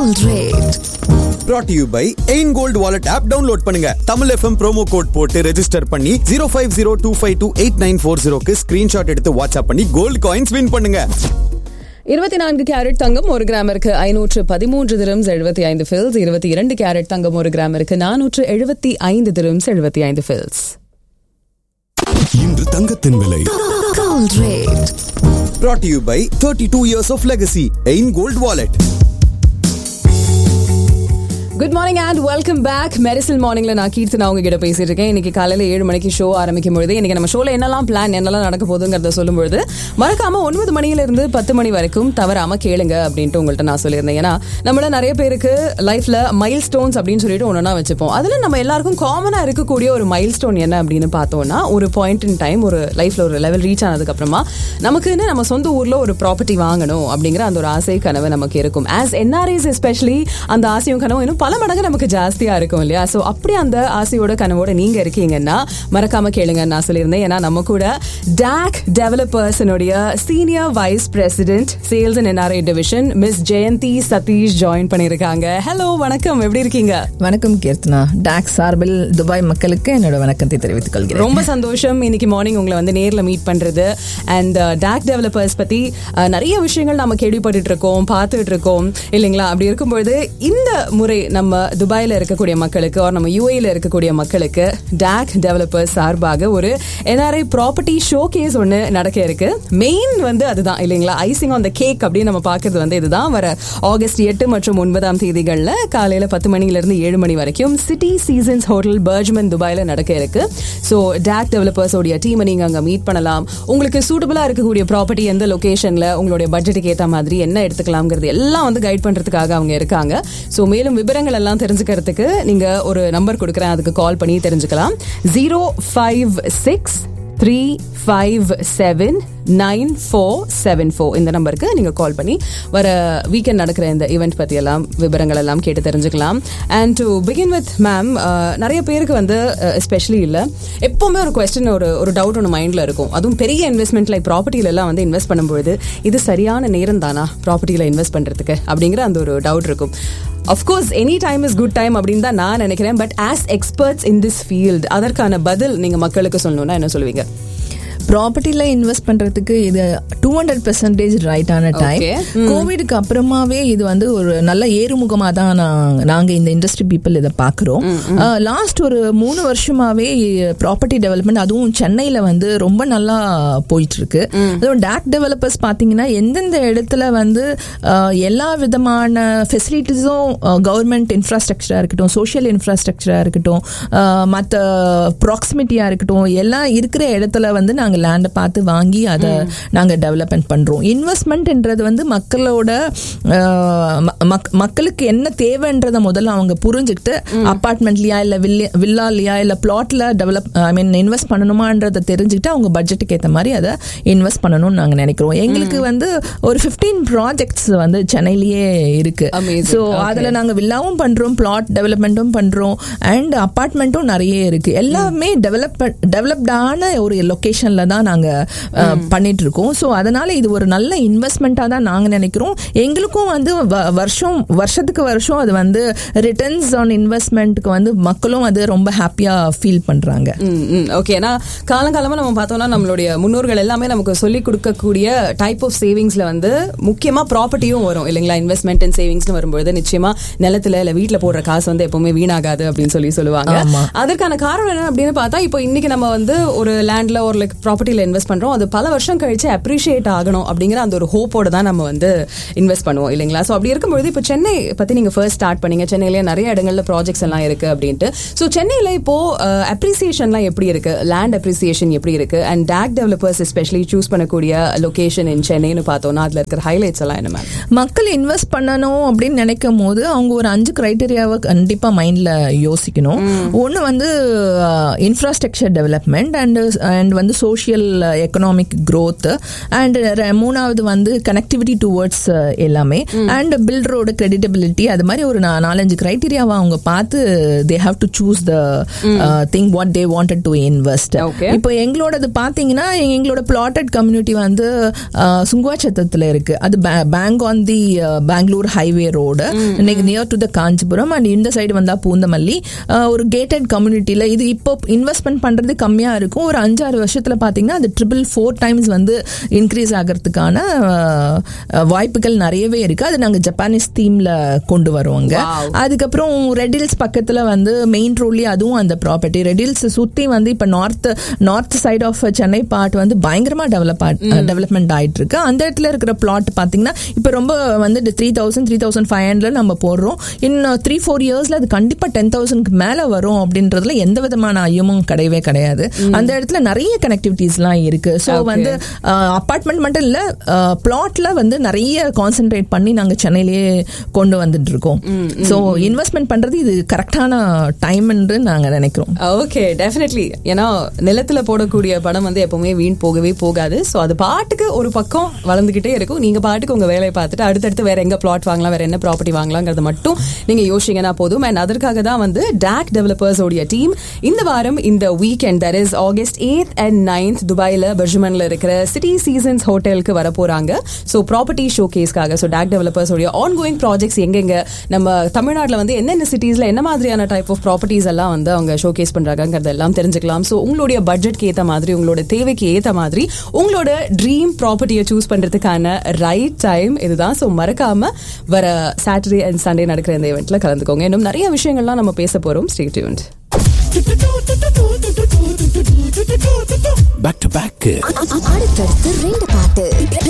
Gold rate. brought to you by Ein gold wallet app download பண்ணுங்க Tamil FM promo code போட்டு register பண்ணி zero five zero two five two eight nine four ஜீரோக்கு screenshot எடுத்து WhatsApp பண்ணி gold coins win பண்ணுங்க இருபத்தி நான்கு carrot தங்கம் ஒரு கிராமிற்கு ஐநூற்று பதிமூன்று திரம்ஸ் எழுபத்தி ஐந்து ஃபில்ஸ் இருபத்தி இரண்டு கேரட் தங்கம் ஒரு கிராமிற்கு நானூற்று எழுபத்தி ஐந்து திரம்ஸ் எழுபத்தி ஐந்து ஃபில்ஸ் இன்று தங்கத்தின் விலை Gold rate. brought to you by thirty two years of legacy Ein gold wallet good morning and welcome back Mersal மார்னிங்ல நான் கீர்த்தனா அவங்க கிட்ட பேசிட்டு இருக்கேன் இன்னைக்கு காலையில ஏழு மணிக்கு ஷோ ஆரம்பிக்கும் பொழுது இன்னைக்கு நம்ம ஷோல என்னெல்லாம் பிளான் என்னெல்லாம் நடக்க போகுதுங்கிறத சொல்லும்பொழுது மறக்காம ஒன்பது மணியில இருந்து பத்து மணி வரைக்கும் தவறாம கேளுங்க அப்படின்ட்டு உங்கள்ட்ட நான் சொல்லியிருந்தேன் ஏன்னா நம்மள நிறைய பேருக்கு லைஃப்ல மைல் ஸ்டோன்ஸ் அப்படின்னு சொல்லிட்டு ஒன்னொன்னா வச்சுப்போம் அதுல நம்ம எல்லாருக்கும் காமனா இருக்கக்கூடிய ஒரு மைல் ஸ்டோன் என்ன அப்படின்னு பார்த்தோம்னா ஒரு பாயிண்ட் இன் டைம் ஒரு லைஃப்ல ஒரு லெவல் ரீச் ஆனதுக்கு அப்புறமா நமக்குன்னு நம்ம சொந்த ஊர்ல ஒரு ப்ராப்பர்ட்டி வாங்கணும் அப்படிங்கிற அந்த ஒரு ஆசை கனவு நமக்கு இருக்கும் ஆஸ் என்ஆர்ஐஸ் எஸ்பெஷலி அந்த ஆசையும் கனவும் இன்னும் பல மடங்கு நமக்கு ஜாஸ்தியா இருக்கும் இல்லையா சோ அப்படி அந்த ஆசையோட கனவோட நீங்க இருக்கீங்கன்னா மறக்காம கேளுங்க நான் சொல்லியிருந்தேன் ஏன்னா நம்ம கூட டாக் டெவலப்பர்ஸனுடைய senior vice president sales and NRI division miss Jayanthi Sathish join பண்ணிருக்காங்க ஹலோ வணக்கம் எப்படி இருக்கீங்க வணக்கம் கீர்த்தனா டாக் சார்பில் துபாய் மக்களுக்கு என்னோட வணக்கத்தை தெரிவித்துக் கொள்கிறேன் ரொம்ப சந்தோஷம் இன்னைக்கு மார்னிங் உங்களை வந்து நேர்ல மீட் பண்றது அண்ட் டாக் டெவலப்பர்ஸ் பத்தி அஹ், நிறைய விஷயங்கள் நம்ம கேள்விப்பட்டுட்டு இருக்கோம் பார்த்துட்டு இருக்கோம் இல்லைங்களா அப்படி இருக்கும்பொழுது இந்த முறை நம்ம துபாயில இருக்கக்கூடிய மக்களுக்கு or நம்ம யூஏல இருக்கக்கூடிய மக்களுக்கு டாக் டெவலப்பர்ஸ் சார்பாக ஒரு என்ஆர்ஐ ப்ராப்பர்ட்டி ஷோ கேஸ் ஒன்று நடக்க இருக்கு மெயின் வந்து அதுதான் இல்லைங்களா ஐசிங் ஆன் த கேக் அப்படின்னு நம்ம பார்க்கறது வந்து இதுதான் வர ஆகஸ்ட் எட்டு மற்றும் ஒன்பதாம் தேதிகள்ல காலையில பத்து மணில இருந்து ஏழு மணி வரைக்கும் சிட்டி சீசன்ஸ் ஹோட்டல் பர்ஜ்மன் துபாயில நடக்க இருக்கு ஸோ டேக் டெவலப்பர்ஸோடைய டீமை நீங்க அங்க மீட் பண்ணலாம் உங்களுக்கு சூட்டபிளா இருக்கக்கூடிய ப்ராப்பர்ட்டி எந்த லொகேஷன்ல உங்களுடைய பட்ஜெட்டுக்கு ஏத்த மாதிரி என்ன எடுத்துக்கலாம்ங்கிறது எல்லாம் வந்து கைட் பண்றதுக்காக அவங்க இருக்காங்க ஸோ மேலும் விவரங்கள் எல்லாம் தெரிஞ்சுக்கிறதுக்கு நீங்க ஒரு நம்பர் கொடுக்குறேன் அதுக்கு கால் பண்ணி தெரிஞ்சுக்கலாம் zero five six three five seven nine four seven four இந்த நம்பருக்கு நீங்கள் கால் பண்ணி வர வீக்கெண்ட் நடக்கிற இந்த ஈவெண்ட் பற்றி எல்லாம் விவரங்கள் எல்லாம் கேட்டு தெரிஞ்சுக்கலாம் and to begin with ma'am நிறைய பேருக்கு வந்து எஸ்பெஷலி இல்லை எப்போவுமே ஒரு கொஸ்டின் ஒரு ஒரு டவுட் ஒன்று மைண்டில் இருக்கும் அதுவும் பெரிய இன்வெஸ்ட்மெண்ட் லைக் ப்ராப்பர்ட்டிலலாம் வந்து இன்வெஸ்ட் பண்ணும்பொழுது இது சரியான நேரம் தானா ப்ராப்பர்ட்டியில் இன்வெஸ்ட் பண்ணுறதுக்கு அப்படிங்கிற அந்த ஒரு டவுட் இருக்கும் of course any time is good time அப்படின்னு தான் நான் நினைக்கிறேன் but as experts in this field அதற்கான பதில் நீங்கள் மக்களுக்கு சொல்லணும்னா என்ன சொல்லுவீங்க ப்ராப்பர்ட்டில இன்வெஸ்ட் பண்றதுக்கு இது டூ ஹண்ட்ரட் பெர்சன்டேஜ் ரைட்டான டைம் Okay. கோவிடுக்கு அப்புறமாவே இது வந்து ஒரு நல்ல ஏறுமுகமா தான் நான் நாங்க இந்த இண்டஸ்ட்ரி பீப்புள் இதை பாக்குறோம் லாஸ்ட் ஒரு மூணு வருஷமாவே ப்ராப்பர்ட்டி டெவலப்மெண்ட் அதுவும் சென்னையில வந்து ரொம்ப நல்லா போயிட்டு இருக்கு அதுவும் டாக் டெவலப்பர்ஸ் பாத்தீங்கன்னா எந்தெந்த இடத்துல வந்து அஹ், எல்லா விதமான ஃபெசிலிட்டிஸும் கவர்மெண்ட் இன்ஃப்ராஸ்ட்ரக்சரா இருக்கட்டும் சோஷியல் இன்ஃப்ராஸ்ட்ரக்சரா இருக்கட்டும் மற்ற ப்ராக்சிமிட்டியா இருக்கட்டும் எல்லாம் இருக்கிற இடத்துல வந்து நாங்க லேண்டை பார்த்து வாங்கி அதை நாங்க டெவலப்மெண்ட் பண்றோம் இன்வெஸ்ட்மெண்ட்ன்றது வந்து மக்களோட அஹ், ம- மக்- மக்களுக்கு என்ன தேவைன்றதை முதல்ல அவங்க புரிஞ்சுக்கிட்டு அப்பார்ட்மெண்ட்லயா இல்ல வில்லி- வில்லாலயா இல்ல பிளாட்ல டெவலப் ஐ மீன் இன்வெஸ்ட் பண்ணணுமான்றதை தெரிஞ்சுக்கிட்டு அவங்க பட்ஜெட்டுக்கு ஏத்த மாதிரி அதை இன்வெஸ்ட் பண்ணணும்னு நாங்க நினைக்கிறோம் எங்களுக்கு வந்து ஒரு 15 ப்ராஜெக்ட்ஸ் வந்து சென்னையிலேயே இருக்கு Amazing. So Okay. அதுல நாங்க வில்லாவும் பண்றோம் பிளாட் டெவலப்மெண்ட்டும் பண்றோம் அண்ட் அபார்ட்மெண்ட்டும் நிறைய இருக்கு எல்லாமே டெவலப் டெவலப்டான ஒரு லொகேஷன்ல தான் நாங்க அஹ், பண்ணிட்டு இருக்கோம் ஸோ அதனால இது ஒரு நல்ல இன்வெஸ்ட்மெண்ட்டா தான் நாங்க நினைக்கிறோம் எங்களுக்கும் வந்து வ- வருஷம் வருஷத்துக்கு வருஷம் அது வந்து ரிட்டர்ன்ஸ் ஆன் இன்வெஸ்ட்மெண்ட்டுக்கு வந்து மக்களும் அது ரொம்ப ஹாப்பியா ஃபீல் பண்றாங்க ஓகே ஏன்னா காலங்காலமா நம்ம பார்த்தோம்னா நம்மளுடைய முன்னோர்கள் எல்லாமே நமக்கு சொல்லி கொடுக்கக்கூடிய டைப் ஆஃப் சேவிங்ஸ்ல வந்து முக்கியமா ப்ராப்பர்ட்டியும் வரும் இல்லைங்களா இன்வெஸ்ட்மெண்ட் அண்ட் சேவிங்ஸ்னு வரும்போது நிச்சயமா நிலத்துல இல்ல வீட்ல போடுற காசு வந்து எப்பவுமே வீணாகாது அப்படின்னு சொல்லி சொல்லுவாங்க ஆமா. அதற்கான காரணம் என்ன அப்படின்னு பார்த்தா இப்போ இன்னைக்கு நம்ம வந்து ஒரு லேண்ட்ல ஒரு லைக் ப்ராப்பர்ட்டில இன்வெஸ்ட் பண்றோம் அது பல வருஷம் கழிச்சு அப்ரிஷியேட் ஆகணும் அப்படிங்கிற அந்த ஒரு ஹோப்போட தான் நம்ம வந்து இன்வெஸ்ட் பண்ணுவோம் இல்லைங்களா ஸோ அப்படி இருக்கும்பொழுது இப்போ சென்னை பத்தி நீங்க ஃபர்ஸ்ட் ஸ்டார்ட் பண்ணீங்க சென்னையிலேயே நிறைய இடங்கள்ல ப்ராஜெக்ட்ஸ் எல்லாம் இருக்கு அப்படின்ட்டு ஸோ சென்னையில இப்போ அப்ரிசியேஷன்லாம் எப்படி இருக்கு லேண்ட் அப்ரிசியேஷன் எப்படி இருக்கு and DAC developers especially choose பண்ணக்கூடிய லொகேஷன் இன் சென்னைன்னு பார்த்தோம்னா அதுல இருக்கிற ஹைலைட்ஸ் எல்லாம் என்ன மேம் மக்கள் இன்வெஸ்ட் பண்ணணும் அப்படின்னு நினைக்கும் போது அவங்க ஒரு அஞ்சு கிரைட்டீரியாவை கண்டிப்பா மைண்ட்ல யோசிக்கணும் ஒன்னு வந்து இன்ஃப்ராஸ்ட்ரக்சர் டெவலப்மெண்ட் அண்ட் அண்ட் வந்து social social economic growth and மூணாவது வந்து கனெக்டிவிட்டி டுவர்ட்ஸ் எல்லாமே அண்ட் பில்டரோட கிரெடிட்டபிலிட்டி அது மாதிரி ஒரு நா- நாலஞ்சு கிரைட்டீரியாவை அவங்க பார்த்து they have to choose the thing what they wanted to invest Okay. இப்போ எங்களோடது பார்த்தீங்கன்னா எங்க- எங்களோட பிளாட்டட் கம்யூனிட்டி வந்து அஹ், சுங்குவாச்சத்தத்தில் இருக்கு அது bang on the Bangalore highway road இன்னைக்கு near to the Kanchipuram and இந்த சைடு வந்தா பூந்தமல்லி அஹ், ஒரு கேட்டட் கம்யூனிட்டியில் இது இப்போ இன்வெஸ்ட்மெண்ட் பண்றது கம்மியா இருக்கும் ஒரு அஞ்சாறு வருஷத்துல பாத்தீங்கன்னா அது ட்ரிபிள் ஃபோர் டைம்ஸ் வந்து இன்க்ரீஸ் ஆகிறதுக்கான அஹ், அஹ், வாய்ப்புகள் நிறையவே இருக்கு அது நாங்க ஜப்பானீஸ் தீம்ல கொண்டு வருவோங்க அதுக்கப்புறம் ரெடில்ஸ் பக்கத்துல வந்து மெயின் ரோட்லயே அதுவும் அந்த ப்ராப்பர்ட்டி ரெடில்ஸ் சுத்தி வந்து இப்ப north north side of Chennai part வந்து பயங்கரமா டெவலப் டெவலப்மெண்ட் ஆயிட்டு இருக்கு அந்த இடத்துல இருக்கிற பிளாட் பாத்தீங்கன்னா இப்ப ரொம்ப வந்து three thousand three thousand five hundred நம்ம போடுறோம் இன்னும் த்ரீ ஃபோர் இயர்ஸ்ல அது கண்டிப்பா டென் தௌசண்ட்க்கு மேல வரும் அப்படின்றதுல எந்த விதமான ஐயமும் கிடையவே கிடையாது அந்த இடத்துல நிறைய கனெக்டிவிட்டிஸ்லாம் இருக்கு ஸோ வந்து அப்பார்ட்மெண்ட் மட்டும் இல்ல பிளாட்ல வந்து நிறைய கான்சென்ட்ரேட் பண்ணி நாங்க சென்னையிலேயே கொண்டு வந்துட்டு இருக்கோம் ஸோ இன்வெஸ்ட்மெண்ட் பண்றது இது கரெக்டான டைம் என்று நாங்க நினைக்கிறோம் ஓகே டெஃபினெட்லி ஏன்னா நிலத்துல போடக்கூடிய பணம் வந்து எப்பவுமே வீண் போகவே போகாது ஸோ அது பாட்டுக்கு ஒரு பக்கம் வளர்ந்துகிட்டே இருக்கும் நீங்க பாட்டுக்கு உங்க வேலையை பார்த்துட்டு அடுத்தடுத்து வேற எங்க பிளாட் வாங்கலாம் வேற என்ன ப்ராப்பர்ட்டி வாங்கலாங்கிறத மட்டும் நீங்க யோசிங்கன்னா போதும் அண்ட் அதற்காக தான் வந்து டாக் டெவலப்பர்ஸ் உடைய டீம் இந்த வாரம் இந்த weekend that is August eighth and ninth துபாயில பெர்ஜ்மன்ல இருக்கிற சிட்டி சீசன்ஸ் ஹோட்டலுக்கு வர போறாங்க ஸோ ப்ராப்பர்ட்டி ஷோ கேஸ்க்காக ஸோ டாக் டெவலப்பர்ஸ் உடைய ஆன் கோயிங் ப்ராஜெக்ட்ஸ் எங்கெங்க நம்ம தமிழ்நாட்டில் வந்து என்னென்ன சிட்டிஸ்ல என்ன மாதிரியான டைப் ஆஃப் ப்ராப்பர்ட்டிஸ் எல்லாம் வந்து அவங்க ஷோ கேஸ் பண்றாங்கிறது எல்லாம் தெரிஞ்சுக்கலாம் ஸோ உங்களுடைய பட்ஜெட்க்கு ஏற்ற மாதிரி உங்களோட தேவைக்கு ஏற்ற மாதிரி உங்களோட ட்ரீம் ப்ராப்பர்ட்டியை சூஸ் பண்றதுக்கான ரைட் டைம் இதுதான் ஸோ மறக்காம வர சாட்டர்டே அண்ட் சண்டே நடக்கிற இந்த இவெண்ட்ல கலந்துக்கோங்க இன்னும் நிறைய விஷயங்கள்லாம் நம்ம பேச போறோம் stay tuned back to back அடுத்தடுத்து ரெண்டு பாட்டு